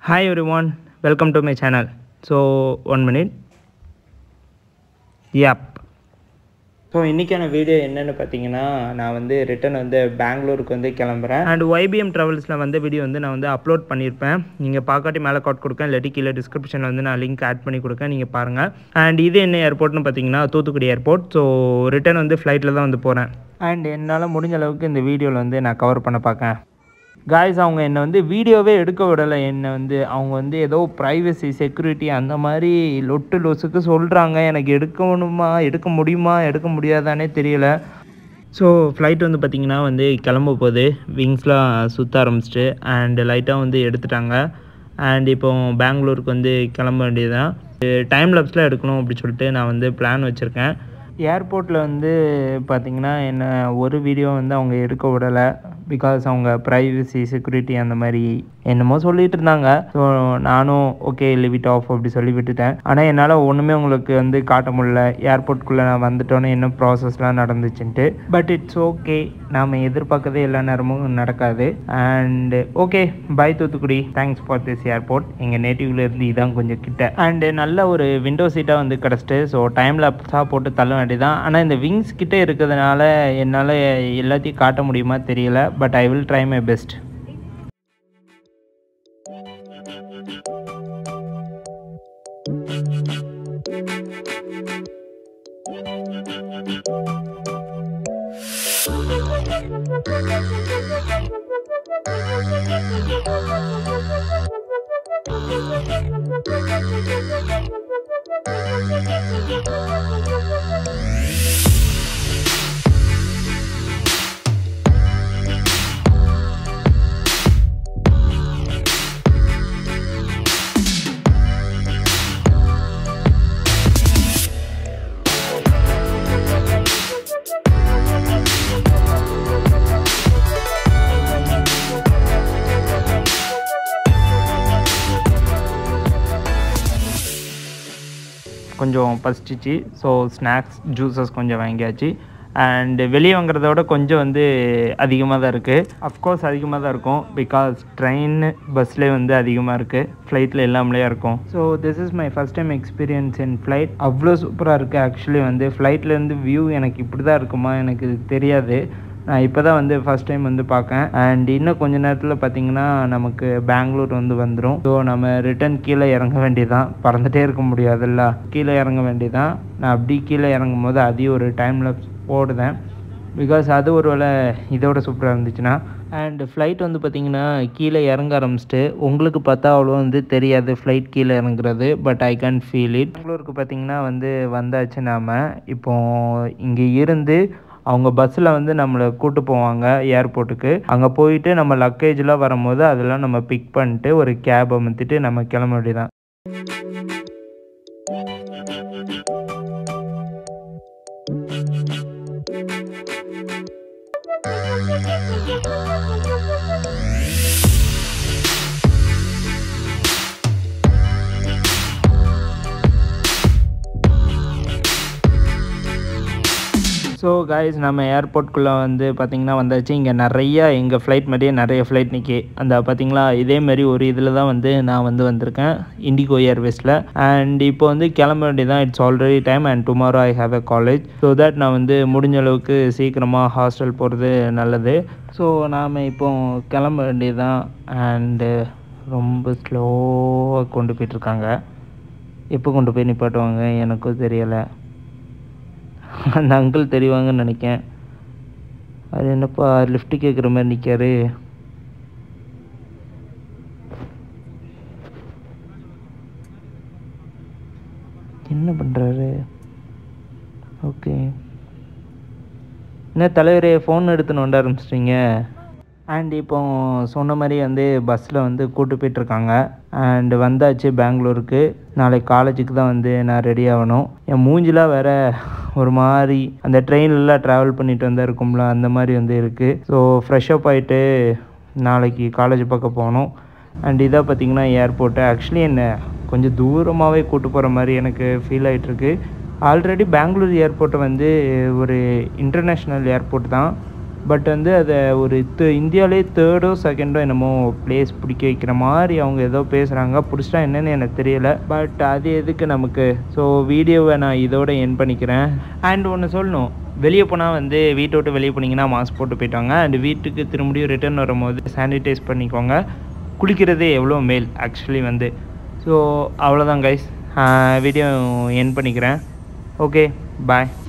Hi everyone, welcome to my channel. So, one minute. Yep. So இன்றைக்கான video என்னென்னு பார்த்தீங்கன்னா நான் வந்து ரிட்டன் வந்து பெங்களூருக்கு வந்து கிளம்புறேன் அண்ட் ஒய்பிஎம் ட்ராவல்ஸில் வந்து வீடியோ வந்து நான் வந்து அப்லோட் பண்ணியிருப்பேன் நீங்கள் பார்க்காட்டி மேலே காட் கொடுக்கேன் இல்லாட்டி கீழே டிஸ்கிரிப்ஷனில் வந்து நான் லிங்க் ஆட் பண்ணி கொடுக்கேன் நீங்கள் பாருங்கள் அண்ட் இது என்ன ஏர்போர்ட்னு பார்த்தீங்கன்னா தூத்துக்குடி ஏர்போர்ட் ஸோ ரிட்டன் வந்து ஃப்ளைட்டில் தான் வந்து போகிறேன் அண்ட் என்னால் முடிஞ்ச அளவுக்கு இந்த வீடியோவில் வந்து நான் கவர் பண்ண பார்க்கேன் காய்ஸ் அவங்க என்னை வந்து வீடியோவே எடுக்க விடலை என்னை வந்து அவங்க வந்து ஏதோ ப்ரைவசி செக்யூரிட்டி அந்த மாதிரி லொட்டு லொசுக்கு சொல்கிறாங்க எனக்கு எடுக்கணுமா எடுக்க முடியுமா எடுக்க முடியாதானே தெரியல ஸோ ஃப்ளைட் வந்து பார்த்திங்கன்னா வந்து கிளம்ப போகுது விங்ஸ்லாம் சுற்ற ஆரம்பிச்சிட்டு அண்ட் லைட்டாக வந்து எடுத்துட்டாங்க அண்ட் இப்போ பெங்களூருக்கு வந்து கிளம்ப வேண்டியதுதான் டைம் லேப்ஸில் எடுக்கணும் அப்படி சொல்லிட்டு நான் வந்து பிளான் வச்சுருக்கேன் ஏர்போர்ட்டில் வந்து பார்த்திங்கன்னா என்ன ஒரு வீடியோ வந்து அவங்க எடுக்க விடலை பிகாஸ் அவங்க ப்ரைவசி செக்யூரிட்டி அந்த மாதிரி என்னமோ சொல்லிட்டு இருந்தாங்க ஸோ நானும் ஓகே லிவ் இட் ஆஃப் அப்படி சொல்லி விட்டுட்டேன் ஆனால் என்னால் ஒன்றுமே உங்களுக்கு வந்து காட்ட முடியல ஏர்போர்ட்குள்ளே நான் வந்துட்டோன்னே என்ன ப்ராசஸ்லாம் நடந்துச்சுன்ட்டு பட் இட்ஸ் ஓகே நாம் எதிர்பார்க்கறதே எல்லா நேரமும் நடக்காது and okay bye Thoothukudi thanks for this airport எங்கள் நேட்டிவ்லேருந்து இதான் கொஞ்சம் கிட்ட அண்டு நல்ல ஒரு விண்டோ சீட்டாக வந்து கிடச்சிட்டு ஸோ டைமில் லேப்ஸாக போட்டு தள்ள வேண்டியதான் ஆனால் இந்த விங்ஸ் கிட்டே இருக்கிறதுனால என்னால் எல்லாத்தையும் காட்ட முடியுமா தெரியல but I will try my best கொஞ்சம் பசிச்சிச்சு ஸோ ஸ்நாக்ஸ் ஜூஸஸ் கொஞ்சம் வாங்கியாச்சு அண்டு வெளியே வாங்குறத விட கொஞ்சம் வந்து அதிகமாக தான் இருக்குது அஃப்கோர்ஸ் அதிகமாக தான் இருக்கும் பிகாஸ் ட்ரெயின் பஸ்லேயே வந்து அதிகமாக இருக்குது ஃப்ளைட்டில் எல்லாமலே இருக்கும் so this is my first time experience in flight அவ்வளோ சூப்பராக இருக்குது ஆக்சுவலி வந்து ஃப்ளைட்லேருந்து வியூ எனக்கு இப்படி தான் இருக்குமா எனக்கு இது தெரியாது நான் இப்போ தான் வந்து ஃபஸ்ட் டைம் வந்து பார்க்கேன் அண்ட் இன்னும் கொஞ்ச நேரத்தில் பார்த்தீங்கன்னா நமக்கு பெங்களூர் வந்து வந்துடும் ஸோ நம்ம ரிட்டன் கீழே இறங்க வேண்டியதான் பறந்துகிட்டே இருக்க முடியாதுல்ல கீழே இறங்க வேண்டியதான் நான் அப்படி கீழே இறங்கும் போது அதையும் ஒரு டைமில் போடுதேன் பிகாஸ் அது ஒரு வேளை இதோட சூப்பராக இருந்துச்சுன்னா அண்ட் ஃப்ளைட் வந்து பார்த்திங்கன்னா கீழே இறங்க ஆரம்பிச்சிட்டு உங்களுக்கு பார்த்தா அவ்வளோ வந்து தெரியாது ஃப்ளைட் கீழே இறங்குறது but I can feel it பெங்களூருக்கு பார்த்திங்கன்னா வந்து வந்தாச்சு நாம் இப்போ இங்கே இருந்து அவங்க பஸ்ஸில் வந்து நம்மளை கூட்டு போவாங்க ஏர்போர்ட்டுக்கு அங்கே போயிட்டு நம்ம லக்கேஜ்லாம் வரும்போது அதெல்லாம் நம்ம பிக் பண்ணிட்டு ஒரு கேப் அமுத்திட்டு நம்ம கிளம்ப வேண்டியதான் ஸோ காய்ஸ் நம்ம ஏர்போர்ட்குள்ளே வந்து பார்த்திங்கன்னா வந்தாச்சு இங்கே நிறையா எங்கள் ஃப்ளைட் மாதிரியே நிறைய ஃப்ளைட் நிற்கி அந்த பார்த்திங்களா இதேமாரி ஒரு இதில் தான் வந்து நான் வந்து வந்திருக்கேன் இண்டிகோ ஏர்வேஸில் அண்ட் இப்போ வந்து கிளம்ப வேண்டியதான் it's already time and tomorrow I have a college so that நான் வந்து முடிஞ்ச அளவுக்கு சீக்கிரமாக ஹாஸ்டல் போகிறது நல்லது ஸோ நாம் இப்போ கிளம்ப வேண்டியதான் அண்டு ரொம்ப ஸ்லோவாக கொண்டு போயிட்டுருக்காங்க எப்போ கொண்டு போய் நிப்பாட்டுவாங்க எனக்கும் தெரியலை அந்த அங்கிள் தெரிவாங்கன்னு நினைக்கேன் அது என்னப்பா லிஃப்ட் கேட்குற மாதிரி நிற்காரு என்ன பண்ணுறாரு ஓகே என்ன தலைவரே ஃபோன் எடுத்துன்னு வந்த ஆரம்பிச்சிட்டிங்க அண்ட் இப்போ சொன்ன மாதிரி வந்து பஸ்ஸில் வந்து கூட்டு போயிட்டுருக்காங்க அண்டு வந்தாச்சு பெங்களூருக்கு நாளைக்கு காலேஜுக்கு தான் வந்து நான் ரெடி ஆகணும் என் மூஞ்சிலாம் வேற ஒரு மாதிரி அந்த ட்ரெயின்லலாம் ட்ராவல் பண்ணிட்டு வந்தால் இருக்கும்ல அந்த மாதிரி வந்து இருக்குது ஸோ ஃப்ரெஷ்அப் ஆகிட்டு நாளைக்கு காலேஜ் பார்க்க போகணும் அண்ட் இதாக பார்த்திங்கன்னா ஏர்போர்ட்டு ஆக்சுவலி என்ன கொஞ்சம் தூரமாகவே கூட்டு போகிற மாதிரி எனக்கு ஃபீல் ஆகிட்டுருக்கு ஆல்ரெடி பெங்களூர் ஏர்போர்ட்டை வந்து ஒரு இன்டர்நேஷ்னல் ஏர்போர்ட் தான் பட் வந்து அதை ஒரு து இந்தியாவிலே தேர்டோ செகண்டோ என்னமோ பிளேஸ் பிடிக்க வைக்கிற மாதிரி அவங்க ஏதோ பேசுகிறாங்க பிடிச்சிட்டா என்னன்னு எனக்கு தெரியல பட் அது எதுக்கு நமக்கு ஸோ வீடியோவை நான் இதோட என் பண்ணிக்கிறேன் அண்ட் ஒன்று சொல்லணும் வெளியே போனால் வந்து வீட்டை விட்டு வெளியே போனீங்கன்னா மாஸ்க் போட்டு போயிட்டாங்க அண்ட் வீட்டுக்கு திரும்பியும் ரிட்டர்ன் வரும்போது சானிடைஸ் பண்ணிக்கோங்க குளிக்கிறதே எவ்வளோ மேல் ஆக்சுவலி வந்து ஸோ அவ்வளோதான் கைஸ் வீடியோ என் பண்ணிக்கிறேன் ஓகே பாய்